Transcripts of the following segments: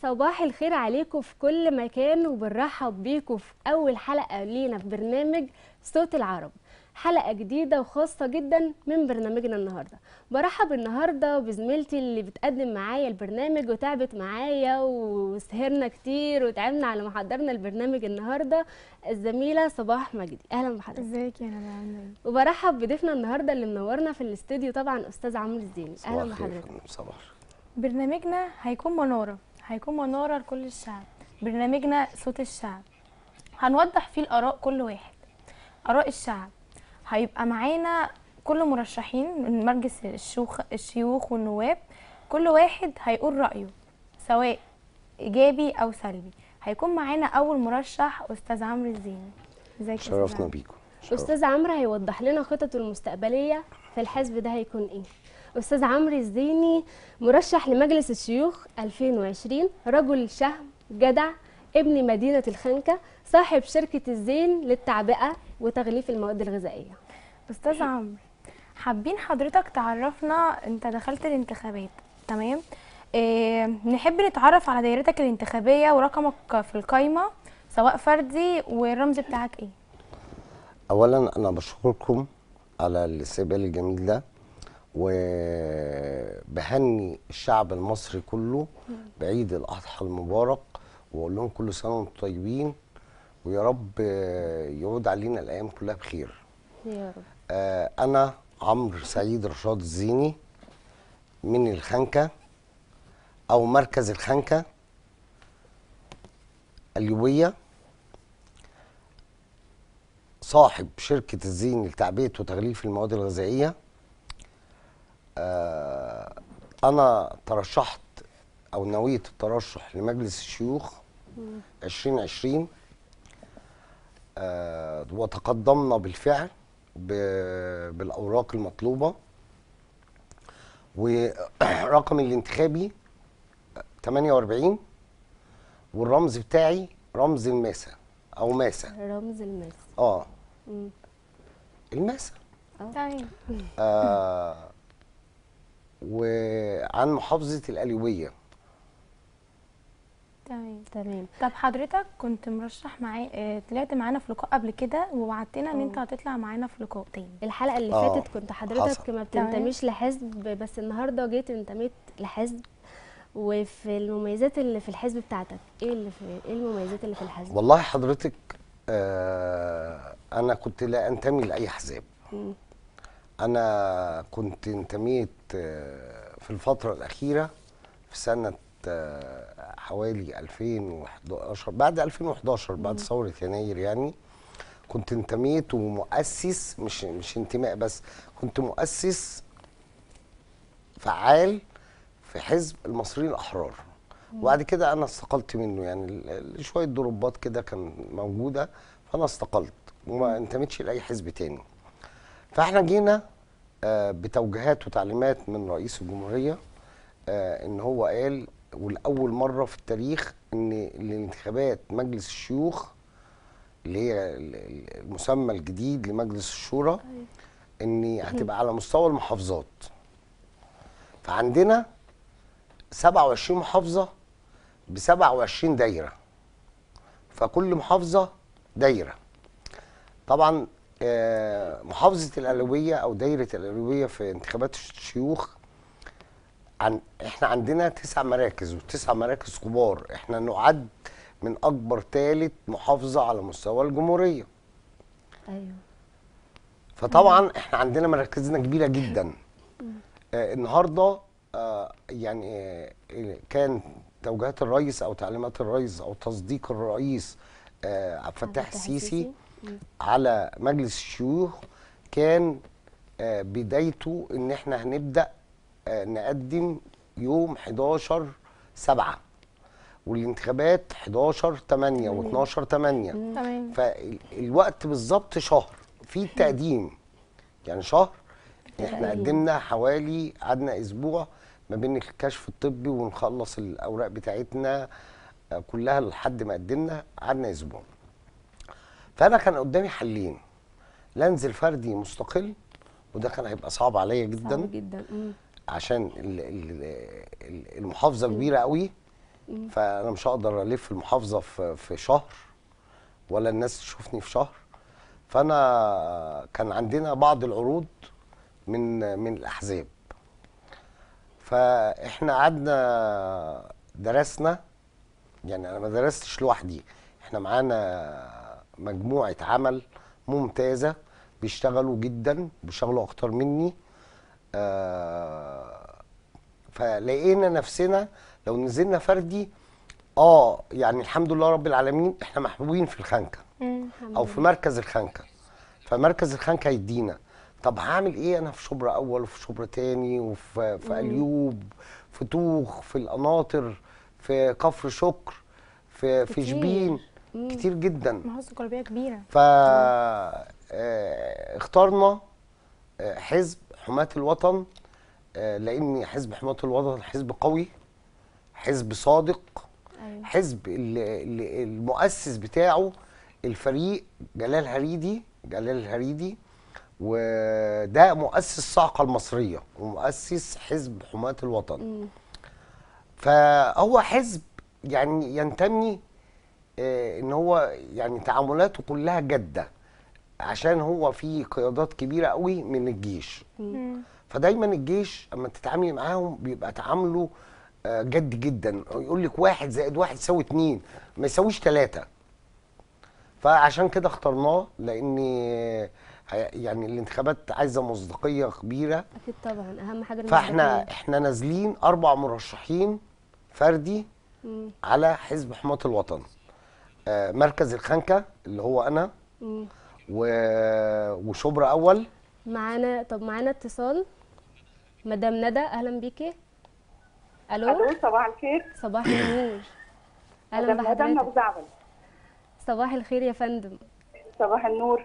صباح الخير عليكم في كل مكان وبنرحب بيكم في أول حلقة لينا في برنامج صوت العرب حلقة جديدة وخاصة جدا من برنامجنا النهاردة برحب النهاردة بزميلتي اللي بتقدم معايا البرنامج وتعبت معايا وسهرنا كتير وتعبنا على ما حضرنا البرنامج النهاردة الزميلة صباح مجدي أهلا بحضرتك ازيك يا ندى عامله ايه وبرحب بضيفنا النهاردة اللي منورنا في الاستوديو طبعا أستاذ عمرو الزيني صباح أهلا الخير يا بحضرتك فندم، صباح الخير. برنامجنا هيكون مناره هيكون مناره لكل الشعب برنامجنا صوت الشعب هنوضح فيه الاراء كل واحد اراء الشعب هيبقى معانا كل مرشحين من مجلس الشيوخ الشيوخ والنواب كل واحد هيقول رايه سواء ايجابي او سلبي هيكون معانا اول مرشح استاذ عمرو الزيني ازيك يا أستاذ شرفنا عمرو؟ بيكم شرف. أستاذ عمرو هيوضح لنا خططه المستقبلية في الحزب ده هيكون إيه أستاذ عمرو الزيني مرشح لمجلس الشيوخ 2020 رجل شهم جدع ابن مدينة الخنكة صاحب شركة الزين للتعبئة وتغليف المواد الغذائية استاذ عمرو حابين حضرتك تعرفنا انت دخلت الانتخابات تمام إيه نحب نتعرف على دايرتك الانتخابيه ورقمك في القايمه سواء فردي والرمز بتاعك ايه اولا انا بشكركم على الاستقبال الجميل ده وبهني الشعب المصري كله بعيد الاضحى المبارك واقول لهم كل سنه وانتم طيبين ويا رب يعود علينا الايام كلها بخير يا رب آه، انا عمرو سعيد رشاد الزيني من الخنكه او مركز الخنكه اليوبيه صاحب شركه الزين لتعبئه وتغليف المواد الغذائيه آه، انا ترشحت او نويت الترشح لمجلس الشيوخ 2020 آه، وتقدمنا بالفعل ب- بالاوراق المطلوبه ورقم الانتخابي 48 والرمز بتاعي رمز الماسه او ماسه رمز الماس اه مم. الماسه تمام آه وعن محافظه القليوبيه تمام تمام طب حضرتك كنت مرشح معايا اه طلعت معانا في لقاء قبل كده ووعدتنا ان انت اه. هتطلع معانا في لقاء تاني الحلقة اللي آه، فاتت كنت حضرتك حصل. ما بتنتميش لحزب بس النهاردة جيت انتميت لحزب وفي المميزات اللي في الحزب بتاعتك ايه اللي في ايه المميزات اللي في الحزب والله حضرتك آه انا كنت لا انتمي لاي احزاب مم. انا كنت انتميت آه، في الفتره الاخيره في سنه آه، حوالي 2011 بعد 2011 بعد ثوره يناير يعني كنت انتميت ومؤسس مش مش انتماء بس كنت مؤسس فعال في حزب المصريين الاحرار وبعد كده انا استقلت منه يعني ال- ال- شويه ضربات كده كان موجوده فانا استقلت وما انتميتش لاي حزب تاني فاحنا جينا آه، بتوجيهات وتعليمات من رئيس الجمهوريه آه، ان هو قال ولاول مره في التاريخ ان الانتخابات مجلس الشيوخ اللي هي ال- ال- المسمى الجديد لمجلس الشورى ان هتبقى على مستوى المحافظات فعندنا 27 محافظه ب 27 دايره فكل محافظه دايره طبعا آه، محافظه القلويه او دايره القلويه في انتخابات الشيوخ عن احنا عندنا تسع مراكز وتسع مراكز كبار احنا نعد من اكبر ثالث محافظه على مستوى الجمهوريه ايوه فطبعا احنا عندنا مراكزنا كبيره جدا آه النهارده آه يعني آه كان توجيهات الرئيس او تعليمات الرئيس او تصديق الرئيس آه عبد الفتاح السيسي مم. على مجلس الشيوخ كان آه بدايته ان احنا هنبدا آه نقدم يوم 11 7 والانتخابات 11 8 و12 8 تمام فالوقت بالظبط شهر في التقديم يعني شهر احنا تقديم. قدمنا حوالي قعدنا اسبوع ما بين الكشف الطبي ونخلص الاوراق بتاعتنا آه، كلها لحد ما قدمنا قعدنا اسبوع فانا كان قدامي حلين لا انزل فردي مستقل وده كان هيبقى صعب عليا جدا صعب جدا مم. عشان ال- ال- ال- المحافظه كبيره قوي فانا مش هقدر الف المحافظه في في شهر ولا الناس تشوفني في شهر فانا كان عندنا بعض العروض من من الاحزاب فاحنا قعدنا درسنا يعني انا ما درستش لوحدي احنا معانا مجموعه عمل ممتازه بيشتغلوا جدا بيشتغلوا اكتر مني آه فلقينا نفسنا لو نزلنا فردي اه يعني الحمد لله رب العالمين احنا محبوبين في الخنكه مم. او في مركز الخنكه فمركز الخنكه يدينا طب هعمل ايه انا في شبرا اول وفي شبرا تاني وفي في اليوب في توخ في القناطر في كفر شكر في في كتير. شبين كتير جدا محافظة قلبية كبيرة ف آه، اخترنا آه، حزب حماة الوطن آه، لان حزب حماة الوطن حزب قوي حزب صادق أيوة. حزب ال- ال- المؤسس بتاعه الفريق جلال هريدي جلال الهريدي وده مؤسس الصاعقة المصرية ومؤسس حزب حماة الوطن فهو حزب يعني ينتمي آه، ان هو يعني تعاملاته كلها جاده عشان هو فيه قيادات كبيره قوي من الجيش مم. فدايما الجيش اما تتعاملي معاهم بيبقى تعامله آه، جد جدا يقول لك واحد زائد واحد يساوي اتنين ما يساويش تلاته فعشان كده اخترناه لان آه، يعني الانتخابات عايزه مصداقيه كبيره اكيد طبعا اهم حاجه فاحنا المصداقية. احنا نازلين اربع مرشحين فردي مم. على حزب حماة الوطن آه، مركز الخنكة اللي هو أنا مم. و- وشبرا أول معانا طب معانا اتصال مدام ندى اهلا بيكي الو الو صباح الخير صباح النور اهلا مدام ندى من ابو بحضرتك زعبل صباح الخير يا فندم صباح النور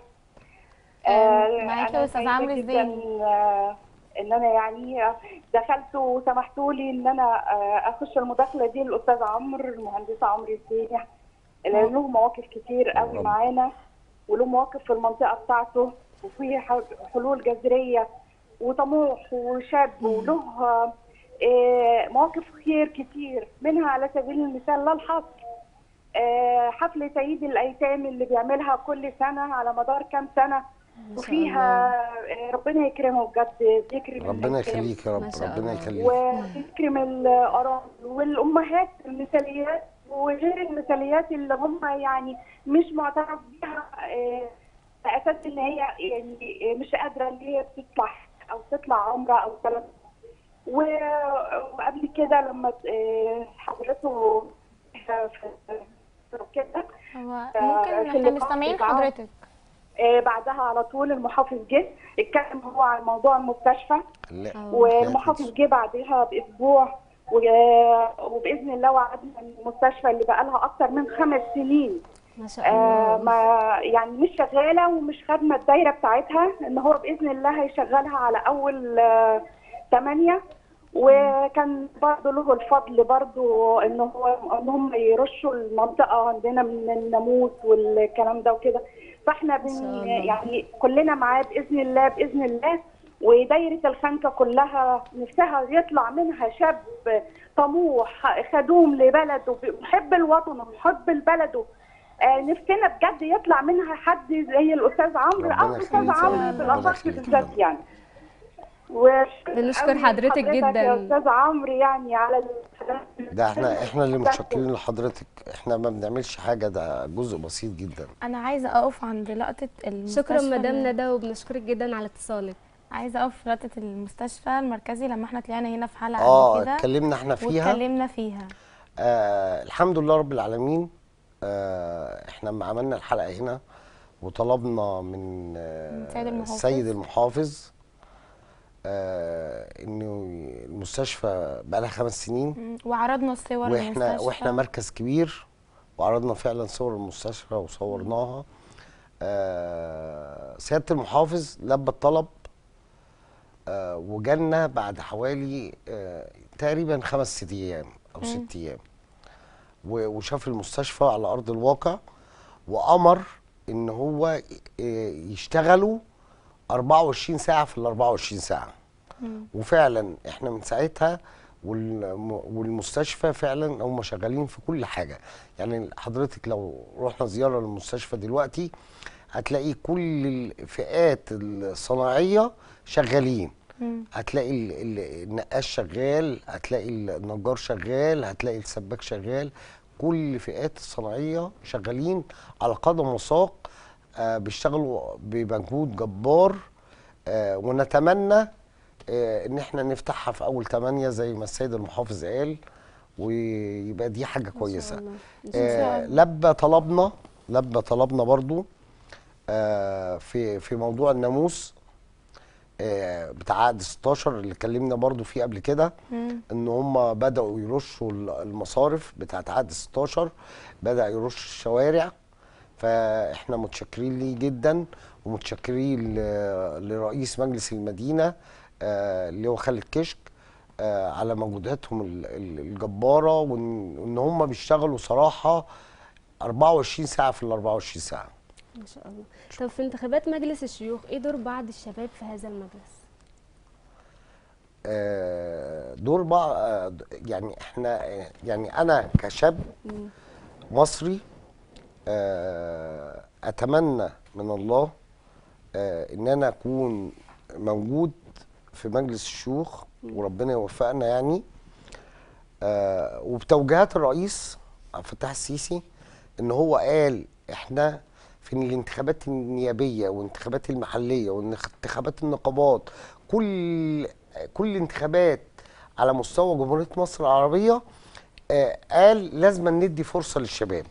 معاكي أنا يا أستاذ سعيدة عمرو جداً، الزين. آه، ان انا يعني آه، دخلت وسمحتوا لي ان انا آه، اخش المداخله دي للاستاذ عمرو المهندسه عمرو الزين اللي له مواقف كتير قوي رب. معانا وله مواقف في المنطقه بتاعته وفي ح- حلول جذريه وطموح وشاب وله آه، آه، مواقف خير كتير منها على سبيل المثال لا الحصر آه، حفلة عيد الأيتام اللي بيعملها كل سنة على مدار كام سنة شاء وفيها آه، ربنا يكرمه بجد يكرم ربنا الأيتام يخليك يا ما رب شاء ربنا الله. يخليك ويكرم الأراضي والأمهات المثاليات وغير المثاليات اللي هم يعني مش معترف بيها آه، على أساس إن هي يعني مش قادرة إن هي تطلع أو تطلع عمرة أو كلام و- وقبل كده لما آه، حضرته في- في كده هو ف- ممكن في احنا اللقاء مش سامعين بتاعه. حضرتك آه، بعدها على طول المحافظ جه اتكلم هو عن موضوع المستشفى لا والمحافظ جه بعدها باسبوع و- وباذن الله وعدنا إن المستشفى اللي بقى لها اكتر من خمس سنين ما شاء آه الله ما يعني مش شغاله ومش خادمه الدايره بتاعتها ان هو باذن الله هيشغلها على اول آه ثمانية وكان برضه له الفضل برضه ان هو ان هم يرشوا المنطقه عندنا من الناموس والكلام ده وكده فاحنا ما شاء بن الله. يعني كلنا معاه باذن الله باذن الله ودايره الخنكه كلها نفسها يطلع منها شاب طموح خدوم لبلده محب الوطن ومحب لبلده آه، نفسنا بجد يطلع منها حد زي الاستاذ عمرو ربنا او الاستاذ يخليك يا عمرو رب، في ربنا الاخص يخليك يا بالذات رب. يعني وشكراً بنشكر قوي حضرتك لحضرتك جداً. يا استاذ عمرو يعني على ال- ده احنا احنا اللي متشكرين لحضرتك احنا ما بنعملش حاجه ده جزء بسيط جدا انا عايزه اقف عند لقطه المستشفى شكرا مدام ال- ندى وبنشكرك جدا على اتصالك عايزه اقف في لقطه المستشفى المركزي لما احنا طلعنا هنا في حلقه اه قبل كده اتكلمنا احنا فيها واتكلمنا فيها آه الحمد لله رب العالمين آه احنا لما عملنا الحلقه هنا وطلبنا من آه من سيد المحافظ. السيد المحافظ آه انه المستشفى بقى لها خمس سنين مم. وعرضنا الصور واحنا المستشفى. واحنا مركز كبير وعرضنا فعلا صور المستشفى وصورناها آه سياده المحافظ لبى الطلب آه وجالنا بعد حوالي آه تقريبا خمس ست ايام او ست ايام و- وشاف المستشفى على ارض الواقع وامر ان هو ي- يشتغلوا 24 ساعه في ال 24 ساعه وفعلا احنا من ساعتها والم- والمستشفى فعلا هم شغالين في كل حاجه يعني حضرتك لو رحنا زياره للمستشفى دلوقتي هتلاقي كل الفئات الصناعيه شغالين مم. هتلاقي ال- ال- النقاش شغال هتلاقي النجار شغال هتلاقي السباك شغال كل فئات الصناعيه شغالين على قدم وساق آه، بيشتغلوا بمجهود جبار آه، ونتمنى آه، ان احنا نفتحها في اول 8 زي ما السيد المحافظ قال ويبقى دي حاجه كويسه الله. آه، لبى طلبنا لبى طلبنا برضو آه، في في موضوع الناموس آه، بتاع عقد 16 اللي اتكلمنا برضو فيه قبل كده مم. ان هم بداوا يرشوا ال- المصارف بتاعت عقد 16 بدا يرش الشوارع فاحنا متشكرين ليه جدا ومتشكرين ل- لرئيس مجلس المدينه آه، اللي هو خالد كشك آه، على مجهوداتهم ال- ال- الجباره وان وإن هم بيشتغلوا صراحه 24 ساعه في ال 24 ساعه ما شاء الله طب في انتخابات مجلس الشيوخ ايه دور بعض الشباب في هذا المجلس آه، دور بقى آه، يعني احنا آه، يعني انا كشاب مصري آه، اتمنى من الله آه، ان انا اكون موجود في مجلس الشيوخ وربنا يوفقنا يعني آه، وبتوجيهات الرئيس عبد الفتاح السيسي ان هو قال احنا في الانتخابات النيابيه والانتخابات المحليه وانتخابات النقابات كل كل الانتخابات على مستوى جمهوريه مصر العربيه آه، قال لازم ندي فرصه للشباب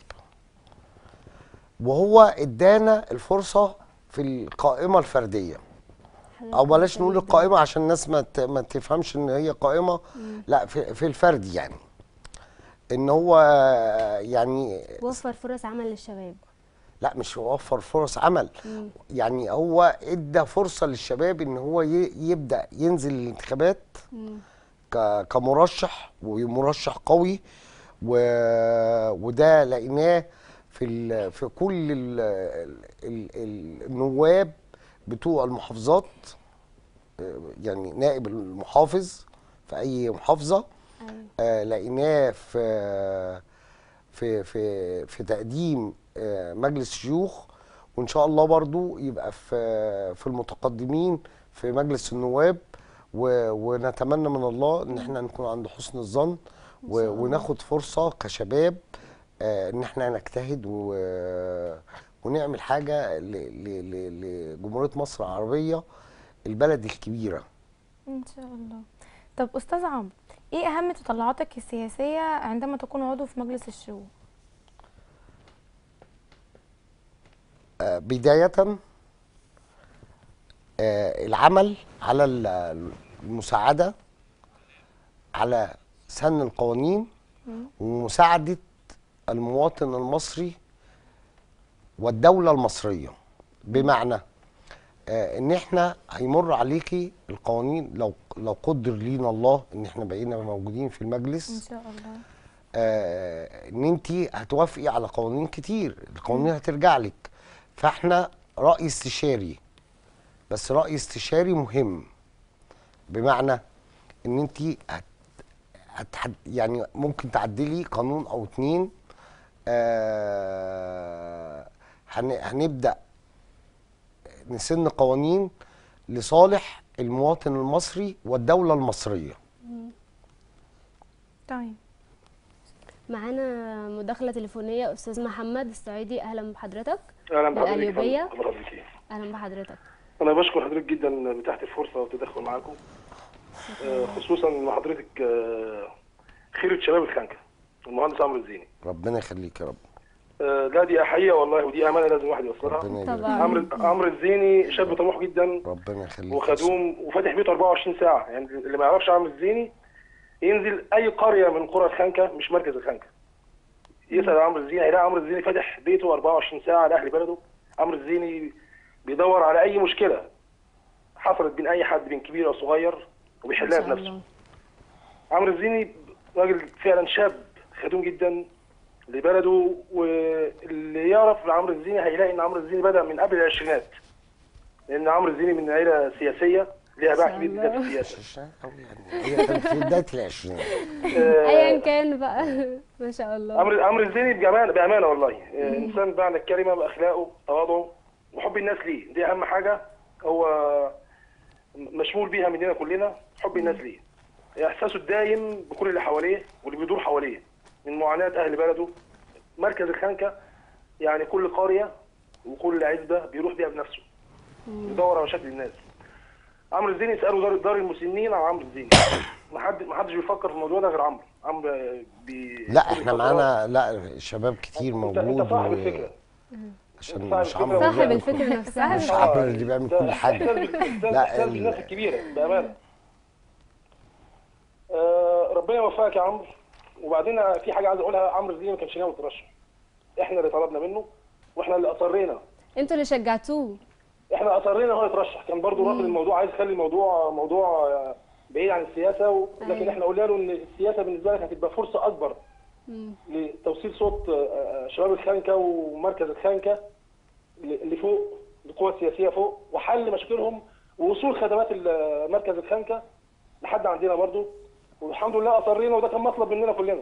وهو ادانا الفرصه في القائمه الفرديه او بلاش نقول القائمه عشان الناس ما ت- ما تفهمش ان هي قائمه لا في, في الفرد يعني ان هو يعني وفر فرص عمل للشباب لا مش يوفر فرص عمل مم. يعني هو ادى فرصه للشباب ان هو ي- يبدا ينزل الانتخابات مم. ك- كمرشح ومرشح قوي و... وده لقيناه في ال... في كل ال... ال... ال... النواب بتوع المحافظات آه، يعني نائب المحافظ في اي محافظه ايوه آه، لقيناه في في في في تقديم آه، مجلس الشيوخ وان شاء الله برضو يبقى في في المتقدمين في مجلس النواب و- ونتمنى من الله ان احنا نكون عند حسن الظن و- وناخد فرصه كشباب آه، ان احنا نجتهد و- ونعمل حاجه ل- ل- ل- لجمهوريه مصر العربيه البلد الكبيره ان شاء الله طب استاذ عمرو ايه اهم تطلعاتك السياسيه عندما تكون عضو في مجلس الشيوخ آه، بداية آه، العمل على ال- المساعدة على سن القوانين ومساعدة المواطن المصري والدولة المصرية بمعنى آه، ان احنا هيمر عليكي القوانين لو لو قدر لينا الله ان احنا بقينا موجودين في المجلس ان شاء الله آه، ان انت هتوافقي على قوانين كتير القوانين هترجع لك فاحنا راي استشاري بس راي استشاري مهم بمعنى ان انت هت هتحد يعني ممكن تعدلي قانون او اتنين آه هن هنبدا نسن قوانين لصالح المواطن المصري والدوله المصريه طيب معانا مداخله تليفونيه استاذ محمد الصعيدي اهلا بحضرتك اهلا بحضرتك القليوبية. الله يخليك. اهلا بحضرتك انا بشكر حضرتك جدا بتاعت الفرصه والتدخل معاكم آه، خصوصا ان حضرتك آه، خيره شباب الخنكه المهندس عمرو الزيني ربنا يخليك يا رب آه، لا دي احيه والله ودي امانه لازم الواحد يوصلها ربنا يبارك طبعا. عمرو عمرو الزيني شاب طموح جدا ربنا يخليك وخدوم وفاتح بيته 24 ساعه يعني اللي ما يعرفش عمرو الزيني ينزل اي قريه من قرى الخنكه مش مركز الخنكه يسال عمرو الزيني هيلاقي عمرو الزيني فاتح بيته 24 ساعه لاهل بلده عمرو الزيني بيدور على اي مشكله حصلت بين اي حد بين كبير او صغير ما وبيحلها شاء بنفسه الله عمرو الزيني راجل فعلا شاب خدوم جدا لبلده واللي يعرف عمرو الزيني هيلاقي ان عمرو الزيني بدا من قبل العشرينات لان عمرو الزيني من عيله سياسيه ليها باع شاء كبير جدا في الله. السياسه عشان قوي يعني هي كانت في بدايه العشرينات آه، ايا كان بقى ما شاء الله عمرو عمرو الزيني بامانه بامانه والله آه، انسان بمعنى الكلمه باخلاقه تواضعه وحب الناس ليه دي اهم حاجه هو مشمول بيها مننا كلنا حب الناس ليه احساسه الدايم بكل اللي حواليه واللي بيدور حواليه من معاناه اهل بلده مركز الخنكه يعني كل قريه وكل عزبه بيروح بيها بنفسه يدور على مشاكل الناس عمرو الزيني اسالوا دار, دار المسنين عن عمرو الزيني ما حد ما حدش بيفكر في الموضوع ده غير عمرو عمرو بي لا كل احنا فترة- معانا لا شباب كتير انت موجود انت صاحب و- الفكره عشان صاحب مش الفكرة عمرو صاحب بيعمل الفكره كل- نفسها مش عمرو اللي بيعمل ده كل حاجه إحساس بال- إحساس- لا، إحساس ال- بالناس الكبيره بامانه آه ربنا يوفقك يا عمرو وبعدين في حاجه عايز اقولها عمرو الزيني ما كانش ناوي يترشح احنا اللي طلبنا منه واحنا اللي اصرينا انتوا اللي شجعتوه احنا اصرينا هو يترشح كان برضه رافض الموضوع عايز يخلي الموضوع موضوع آه، بعيد عن السياسه و... لكن أيوة. احنا قلنا له ان السياسه بالنسبه لك هتبقى فرصه اكبر لتوصيل صوت آه، آه، شباب الخانكه ومركز الخانكه اللي اللي فوق القوى السياسيه فوق وحل مشاكلهم ووصول خدمات ال- مركز الخانكه لحد عندنا برضو والحمد لله اصرينا وده كان مطلب مننا كلنا.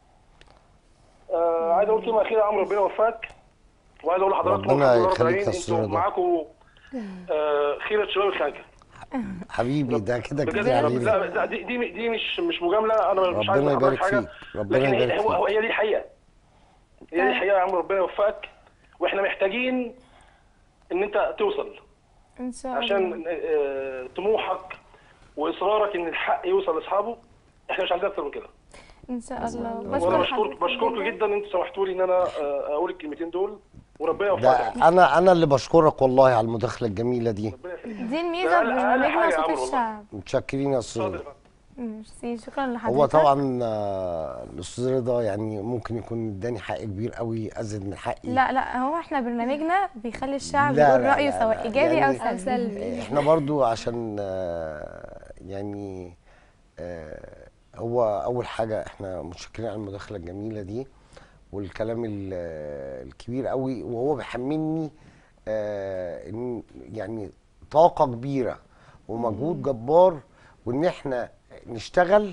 آه عايز اقول كلمه اخيره يا عمرو ربنا يوفقك وعايز اقول لحضراتكم ربنا الحمد لله رب يخليك العالمين يا أستاذ انتوا رضا. معاكم آه خيره شباب الخانكه. حبيبي ده كده بجد كده يا رب علينا لا لا، دي دي دي مش مش مجامله انا مش عايز ربنا أحضرك يبارك حاجه فيك ربنا لكن هي- يبارك هو هو فيك هي دي الحقيقه هي دي الحقيقه يا عمرو ربنا يوفقك واحنا محتاجين ان انت توصل ان شاء الله عشان آه، طموحك واصرارك ان الحق يوصل لاصحابه احنا مش عايزين اكتر من كده ان شاء الله وانا بشكر بشكرك حضرتك بشكركم جدا ان انتوا سمحتوا لي ان انا آه، اقول الكلمتين دول وربنا يوفقك يا عمرو. ده انا انا اللي بشكرك والله على المداخله الجميله دي ربنا يخليك دي الميزه ده أقل- أقل ببرنامجنا حاجة يا صوت عمرو والله. الشعب متشكرين يا استاذ اتفضل رضا. يا فندم. ميرسي شكرا لحضرتك هو طبعا آه، الاستاذ رضا يعني ممكن يكون اداني حق كبير قوي ازيد من حقي لا لا هو احنا برنامجنا بيخلي الشعب لا، يقول لا، رايه لا، سواء لا، ايجابي يعني- او او سلبي سلبي احنا برضو عشان آه، يعني آه، هو اول حاجه احنا متشكرين على المداخله الجميله دي والكلام ال- آه، الكبير قوي وهو بيحملني آه، إن يعني طاقه كبيره ومجهود جبار وان احنا نشتغل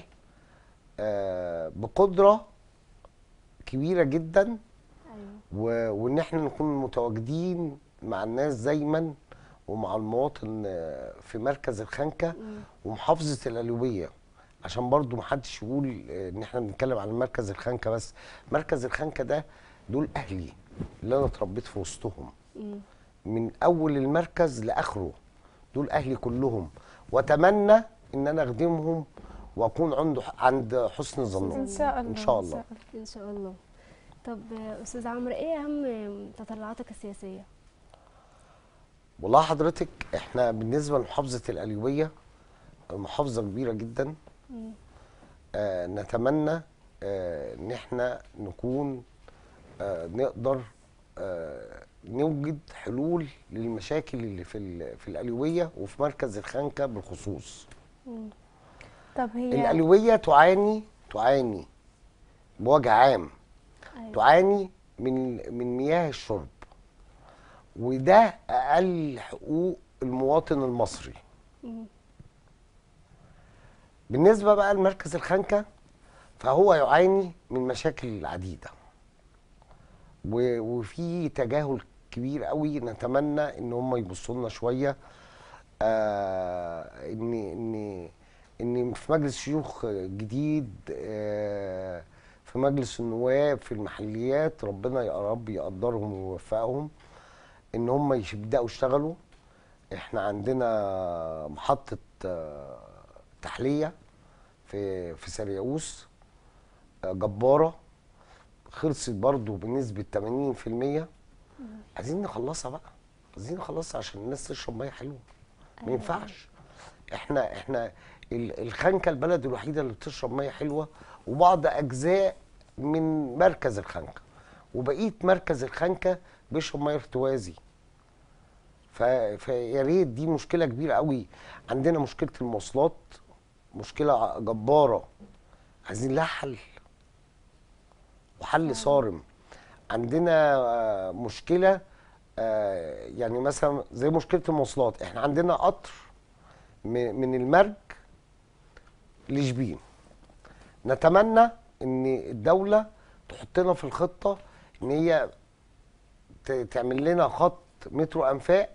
آه، بقدره كبيره جدا و- وان احنا نكون متواجدين مع الناس دايما ومع المواطن آه، في مركز الخنكه ومحافظه القليوبيه عشان برضو محدش يقول آه، ان احنا بنتكلم عن مركز الخنكه بس مركز الخنكه ده دول اهلي اللي انا اتربيت في وسطهم من اول المركز لاخره دول اهلي كلهم واتمنى ان انا اخدمهم واكون عنده عند حسن ظنهم ان شاء الله ان شاء الله ان شاء الله طب آه، استاذ عمرو ايه اهم تطلعاتك السياسيه والله حضرتك احنا بالنسبه لمحافظه القليوبيه محافظه كبيره جدا آه نتمنى آه ان احنا نكون آه نقدر آه نوجد حلول للمشاكل اللي في ال- في القليوبيه وفي مركز الخنكه بالخصوص طب هي القليوبيه تعاني تعاني بوجه عام أيوة. تعاني من من مياه الشرب وده اقل حقوق المواطن المصري بالنسبه بقى لمركز الخنكه فهو يعاني من مشاكل عديده و- وفي تجاهل كبير قوي نتمنى ان هم يبصوا لنا شويه آه ان ان ان في مجلس شيوخ جديد آه في مجلس النواب في المحليات ربنا يا رب يقدرهم ويوفقهم ان هم يبداوا يشتغلوا احنا عندنا محطه آه، تحليه في في سرياوس آه، جباره خلصت برضو بنسبه 80% عايزين نخلصها بقى عايزين نخلصها عشان الناس تشرب ميه حلوه ما ينفعش احنا احنا ال- الخنكه البلد الوحيده اللي بتشرب ميه حلوه وبعض اجزاء من مركز الخنكه وبقيه مركز الخنكه بيشرب ميه ارتوازي ف- فيا ريت دي مشكله كبيره قوي عندنا مشكله المواصلات مشكله جباره عايزين لها حل وحل صارم عندنا آه، مشكله آه، يعني مثلا زي مشكله المواصلات احنا عندنا قطر م- من المرج لشبين نتمنى ان الدوله تحطنا في الخطه ان هي ت- تعمل لنا خط مترو انفاق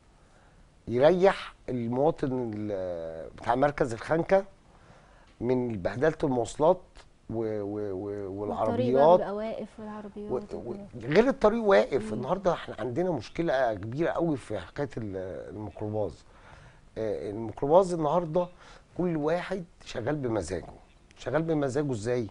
يريح المواطن ال- بتاع مركز الخنكه من بهدله المواصلات و و و والطريق بقى والعربيات بيبقى واقف والعربيات و- و- وكده. غير الطريق واقف النهارده احنا عندنا مشكله كبيره قوي في حكايه ال- الميكروباص آه، الميكروباص النهارده كل واحد شغال بمزاجه شغال بمزاجه ازاي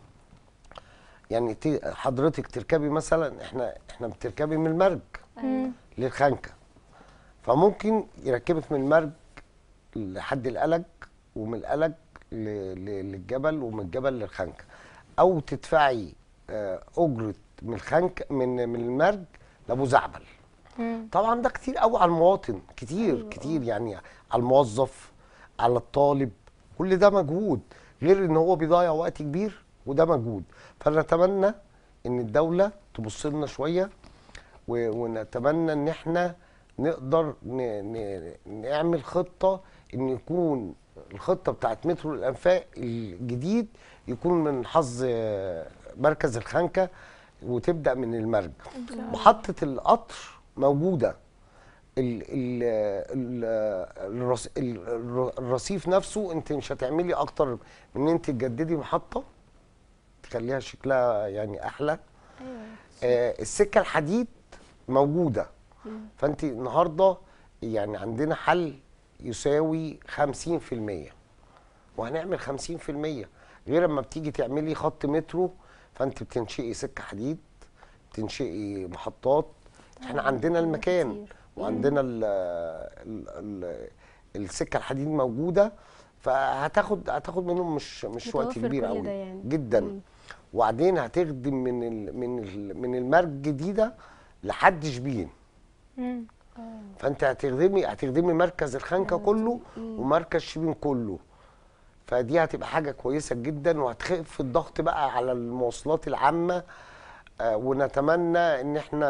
يعني ت- حضرتك تركبي مثلا احنا احنا بتركبي من المرج أيوة. للخنكه فممكن يركبك من المرج لحد القلق ومن القلق ل- ل- للجبل ومن الجبل للخنكه او تدفعي آه، اجره من الخنك من من المرج لابو زعبل مم. طبعا ده كتير قوي على المواطن كتير أيوة، كتير يعني على الموظف على الطالب كل ده مجهود غير ان هو بيضيع وقت كبير وده مجهود فنتمنى ان الدوله تبص لنا شويه و- ونتمنى ان احنا نقدر ن... ن... نعمل خطه ان يكون الخطه بتاعت مترو الانفاق الجديد يكون من حظ آه، مركز الخنكه وتبدا من المرج محطه القطر موجوده ال ال ال الرص ال- الر- الرصيف نفسه انت مش هتعملي اكتر من ان انت تجددي محطه تخليها شكلها يعني احلى ايوه آه السكه الحديد موجوده فانت النهارده يعني عندنا حل يساوي 50% وهنعمل 50% غير اما بتيجي تعملي خط مترو فانت بتنشئي سكه حديد تنشئي محطات احنا عندنا المكان كتير. وعندنا ال ال ال السكه الحديد موجوده فهتاخد هتاخد منهم مش مش وقت متوفر كبير كل قوي ده يعني. جدا مم. وبعدين هتخدم من ال من ال من المرج الجديده لحد شبين مم. فانت هتخدمي هتخدمي مركز الخنكه كله ومركز شبين كله فدي هتبقى حاجه كويسه جدا وهتخف الضغط بقى على المواصلات العامه آه، ونتمنى ان احنا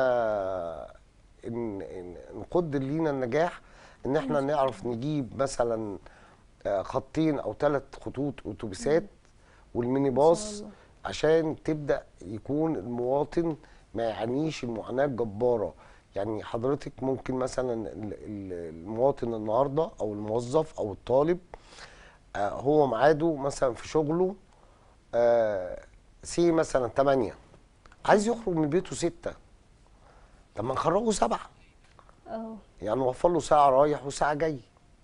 إن إن نقدر لينا النجاح ان احنا نعرف نجيب مثلا آه، خطين او ثلاث خطوط اتوبيسات والميني باص الله. عشان تبدا يكون المواطن ما يعانيش المعاناه الجباره يعني حضرتك ممكن مثلا ال- ال- المواطن النهارده او الموظف او الطالب آه، هو ميعاده مثلا في شغله آه، سي مثلا 8 عايز يخرج من بيته 6 طب ما نخرجه 7 اه يعني نوفر له ساعة رايح وساعة جاي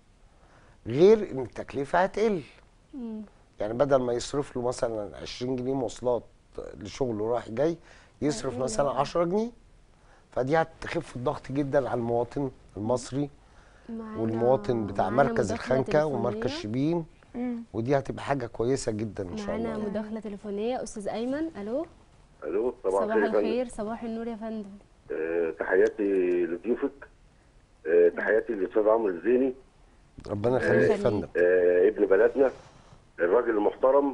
غير ان التكلفة هتقل مم. يعني بدل ما يصرف له مثلا 20 جنيه مواصلات لشغله رايح جاي يصرف هتقل مثلا بقى. 10 جنيه فدي هتخف الضغط جدا على المواطن المصري معانا- والمواطن بتاع معانا مركز مداخلة الخنكة ومركز تليفونية. شبين مم. ودي هتبقى حاجة كويسة جدا ان شاء معانا الله مداخلة تليفونية أستاذ أيمن ألو الو صباح صباح الخير يا فندم. الخير صباح النور يا فندم آه، تحياتي لضيوفك آه، تحياتي للاستاذ عمرو الزيني ربنا يخليك يا يخليك. فندم آه، ابن بلدنا الراجل المحترم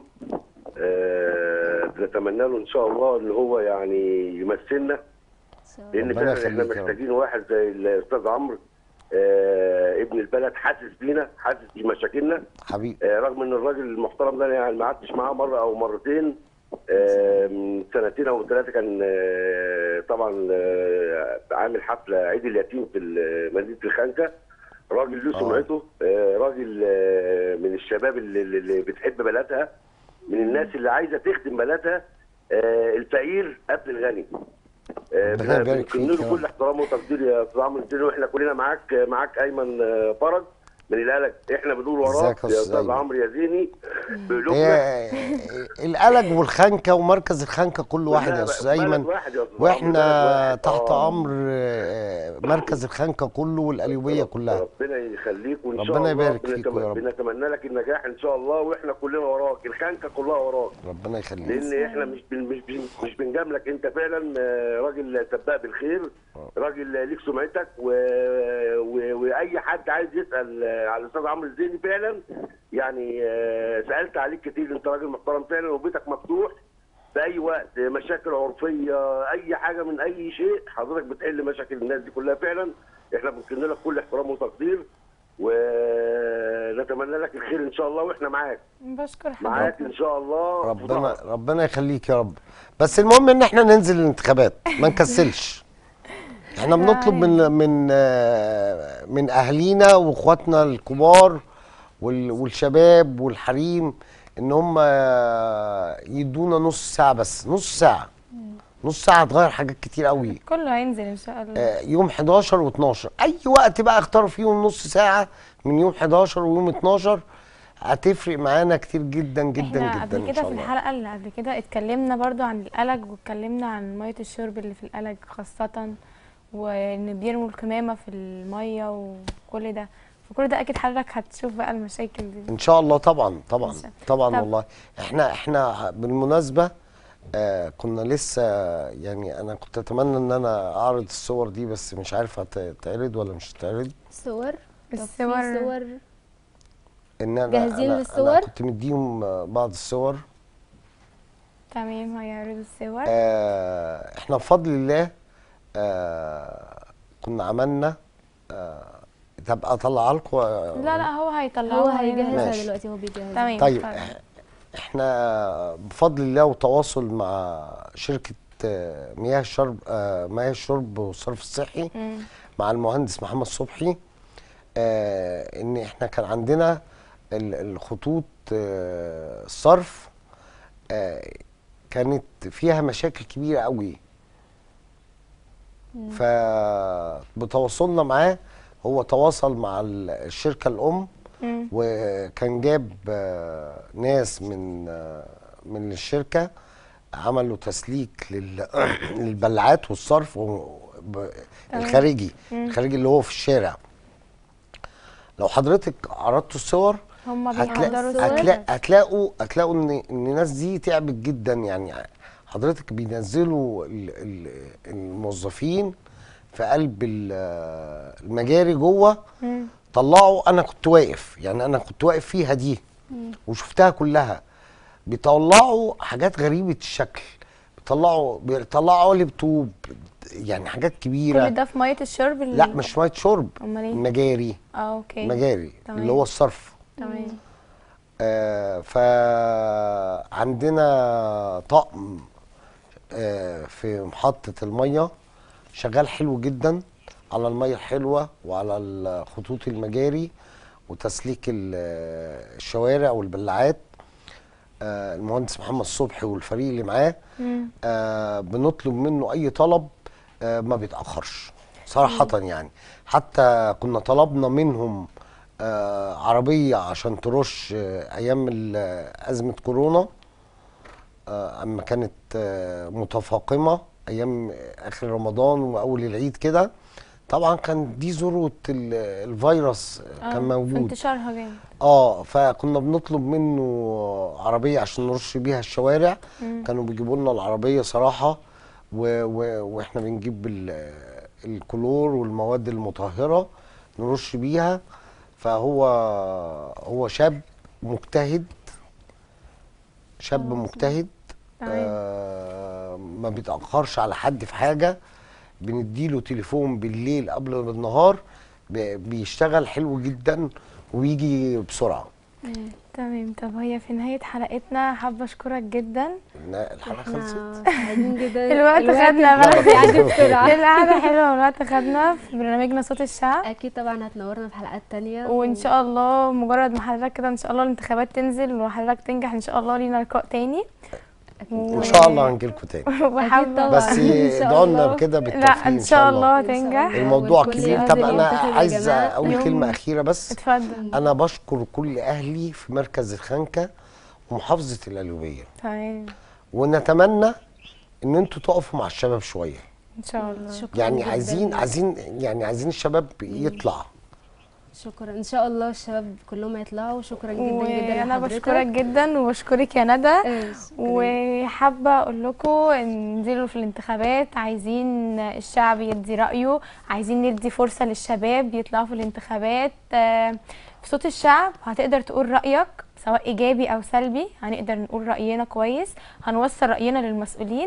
آه، بنتمنى له ان شاء الله ان هو يعني يمثلنا إن شاء الله. لان ربنا فعلا احنا يخليك يا رب. محتاجين واحد زي الاستاذ عمرو آه، ابن البلد حاسس بينا حاسس بمشاكلنا حبيبي آه، رغم ان الراجل المحترم ده أنا يعني ما قعدتش معاه مره او مرتين آه، من سنتين او ثلاثه كان آه، طبعا آه، عامل حفله عيد اليتيم في ال- مدينه الخنكه راجل له آه. سمعته آه، راجل آه، من الشباب اللي, اللي بتحب بلدها من الناس اللي عايزه تخدم بلدها آه، الفقير قبل الغني آه، ربنا يبارك بنكن فيك له يا كل رب. احترام وتقدير يا استاذ عمرو الدين واحنا كلنا معاك معاك ايمن آه، فرج من القلق احنا بنقول وراك ازيك يا يا أستاذ استاذ أيمن؟ عمرو يا زيني بقلوبنا هي القلق والخنكه ومركز الخنكه كل واحد يا كلها استاذ بلد ايمن واحد يا أستاذ عمرو، بلد واحنا واحد. تحت آه. امر آه، مركز الخنكه كله والقليوبيه كلها ربنا يخليك وان شاء ربنا الله يبارك فيك بنتم- يا رب. بنتمنى لك النجاح ان شاء الله واحنا كلنا وراك الخنكه كلها وراك ربنا يخليك لان احنا مش بن مش بن مش بنجاملك انت فعلا آه، راجل سباق بالخير راجل ليك سمعتك و... و... واي حد عايز يسال آه، على الاستاذ عمرو الزيني فعلا يعني آه، سالت عليك كتير انت راجل محترم فعلا وبيتك مفتوح في اي وقت مشاكل عرفيه اي حاجه من اي شيء حضرتك بتحل مشاكل الناس دي كلها فعلا احنا بنكن لك كل احترام وتقدير ونتمنى لك الخير ان شاء الله واحنا معاك بشكر معاك حضرتك ان شاء الله في ربنا ظهرك. ربنا يخليك يا رب بس المهم ان احنا ننزل الانتخابات ما نكسلش احنا بنطلب من من آه، من اهالينا واخواتنا الكبار وال- والشباب والحريم ان هم آه، يدونا نص ساعه بس نص ساعه نص ساعه هتغير حاجات كتير قوي كله هينزل ان شاء الله آه، يوم 11 و12 اي وقت بقى اختاروا فيهم نص ساعه من يوم 11 ويوم 12 هتفرق معانا كتير جدا جدا احنا جدا قبل ان كده شاء في الله الحلقه اللي قبل كده اتكلمنا برضو عن القلق واتكلمنا عن ميه الشرب اللي في القلق خاصه وان بيرموا الكمامه في الميه وكل ده فكل ده اكيد حضرتك هتشوف بقى المشاكل دي ان شاء الله طبعا طبعا إن شاء- طبعا طب- والله احنا احنا بالمناسبه آه كنا لسه يعني انا كنت اتمنى ان انا اعرض الصور دي بس مش عارف هتتعرض ولا مش هتتعرض صور طب في الصور- صور ان انا جاهزين أنا للصور؟ انا كنت مديهم آه، بعض الصور تمام هيعرضوا الصور آه احنا بفضل الله آه كنا عملنا آه تبقى اطلعها لكم لا لا هو هيطلعوها هو هنا. هيجهزها ماشي. دلوقتي هو بيجهزها تمام طيب اتفضل. إح- احنا بفضل الله وتواصل مع شركه آه، مياه الشرب آه، مياه الشرب والصرف الصحي مم. مع المهندس محمد صبحي آه ان احنا كان عندنا ال- الخطوط آه الصرف آه كانت فيها مشاكل كبيره قوي فبتواصلنا معاه هو تواصل مع ال- الشركه الام مم. وكان جاب آه، ناس من آه، من الشركه عملوا تسليك لل- للبلعات والصرف و- ب- الخارجي الخارجي اللي هو في الشارع لو حضرتك عرضتوا الصور هم هتلاقي بيحضروا الصور هتلاقي هتلاقوا هتلاقوا ان ان الناس دي تعبت جدا يعني حضرتك بينزلوا ال- ال- الموظفين في قلب ال- المجاري جوه مم. طلعوا انا كنت واقف يعني انا كنت واقف فيها دي وشفتها كلها بيطلعوا حاجات غريبه الشكل بيطلعوا بيطلعوا قالب طوب يعني حاجات كبيره كل ده في ميه الشرب اللي لا مش ميه شرب امال ايه مجاري اه اوكي مجاري تمام. اللي هو الصرف تمام آه فعندنا طقم آه في محطة المية شغال حلو جدا على المية الحلوة وعلى الخطوط المجاري وتسليك ال- الشوارع والبلاعات آه المهندس محمد صبحي والفريق اللي معاه مم. آه بنطلب منه اي طلب آه ما بيتاخرش صراحه يعني حتى كنا طلبنا منهم آه عربيه عشان ترش آه ايام ال- ازمه كورونا آه اما كانت آه متفاقمه ايام اخر رمضان واول العيد كده طبعا كان دي ذروه ال- الفيروس آه، كان في موجود انتشارها جامد اه فكنا بنطلب منه عربيه عشان نرش بيها الشوارع مم. كانوا بيجيبوا لنا العربيه صراحه و و واحنا بنجيب ال- الكلور والمواد المطهره نرش بيها فهو هو شاب مجتهد شاب مجتهد تمام. آه ما بيتاخرش على حد في حاجه بنديله تليفون بالليل قبل النهار ب- بيشتغل حلو جدا ويجي بسرعه تمام طب هي في نهايه حلقتنا حابه اشكرك جدا لا، الحلقه خلصت احنا سعيدين جدا الوقت خدنا الوقت بقى. بيعدي بسرعه القعده حلوه والوقت خدنا في برنامجنا صوت الشعب اكيد طبعا هتنورنا في حلقات تانية وان شاء الله مجرد ما حضرتك كده ان شاء الله الانتخابات تنزل وحضرتك تنجح ان شاء الله لينا لقاء تاني ان شاء الله هنجيلكوا تاني اكيد وحابه طبعا بس إن شاء ادعوا لنا الله. كده لا بالتوفيق ان شاء الله هتنجح الموضوع والكل كبير ينزل طب انا ينتخب يا عايز جماعة. اقول يوم- كلمه اخيره بس اتفضل انا بشكر كل اهلي في مركز الخنكه ومحافظه القليوبيه تمام ونتمنى ان انتوا تقفوا مع الشباب شويه ان شاء الله شكرا يعني جداً. عايزين عايزين يعني عايزين الشباب يطلع شكرا ان شاء الله الشباب كلهم هيطلعوا شكرا جدا جدا وانا لحضرتك. بشكرك جدا وبشكرك يا ندى آه، شكراً. وحابه اقول لكم انزلوا في الانتخابات عايزين الشعب يدي رايه عايزين ندي فرصه للشباب يطلعوا في الانتخابات آه، في صوت الشعب هتقدر تقول رايك سواء ايجابي او سلبي هنقدر نقول راينا كويس هنوصل راينا للمسؤولين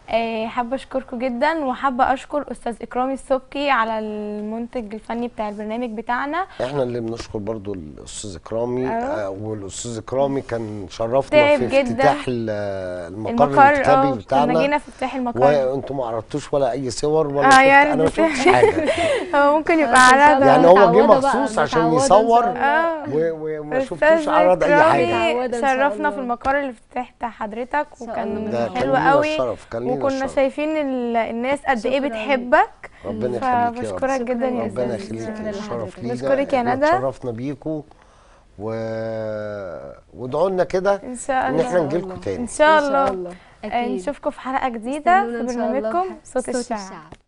آه، حابه اشكركم جدا وحابه اشكر استاذ اكرامي السبكي على المنتج الفني بتاع البرنامج بتاعنا احنا اللي بنشكر برضو الاستاذ اكرامي أيوة. آه والاستاذ اكرامي كان شرفنا تعب في جدا. افتتاح ال- المقر, المقر الكتابي اه كنا بتاعنا جينا في افتتاح المقر وانتم ما عرضتوش ولا اي صور ولا آه، شفت يعني انا ما بس- شفتش حاجه هو ممكن يبقى خلاص إن شاء عرض الله يعني هو جه متعودة بقى، مخصوص عشان متعودة إن يصور. شاء الله. اه و- وما أستاذ شفتوش عرض اي إكرامي حاجه متعودة إن شاء شرفنا في الله. المقر الافتتاح بتاع حضرتك شاء وكان الله. ده كان حلو لينا قوي الشرف كان لينا وكنا الشرف شايفين ال- الناس قد ايه شكراً. بتحبك ربنا يخليك يا رب فبشكرك جدا يا ربنا أستاذ. يخليك شكراً الشرف لحضرتك. لينا بشكرك يا إحنا ندى. اتشرفنا بيكوا و... وادعوا لنا كده ان شاء ان الله احنا إن نجي شاء لكم الله. تاني ان شاء إن شاء الله الله آه، أكيد نشوفكم في حلقه جديده استنونا في إن شاء الله برنامجكم في صوت الشعب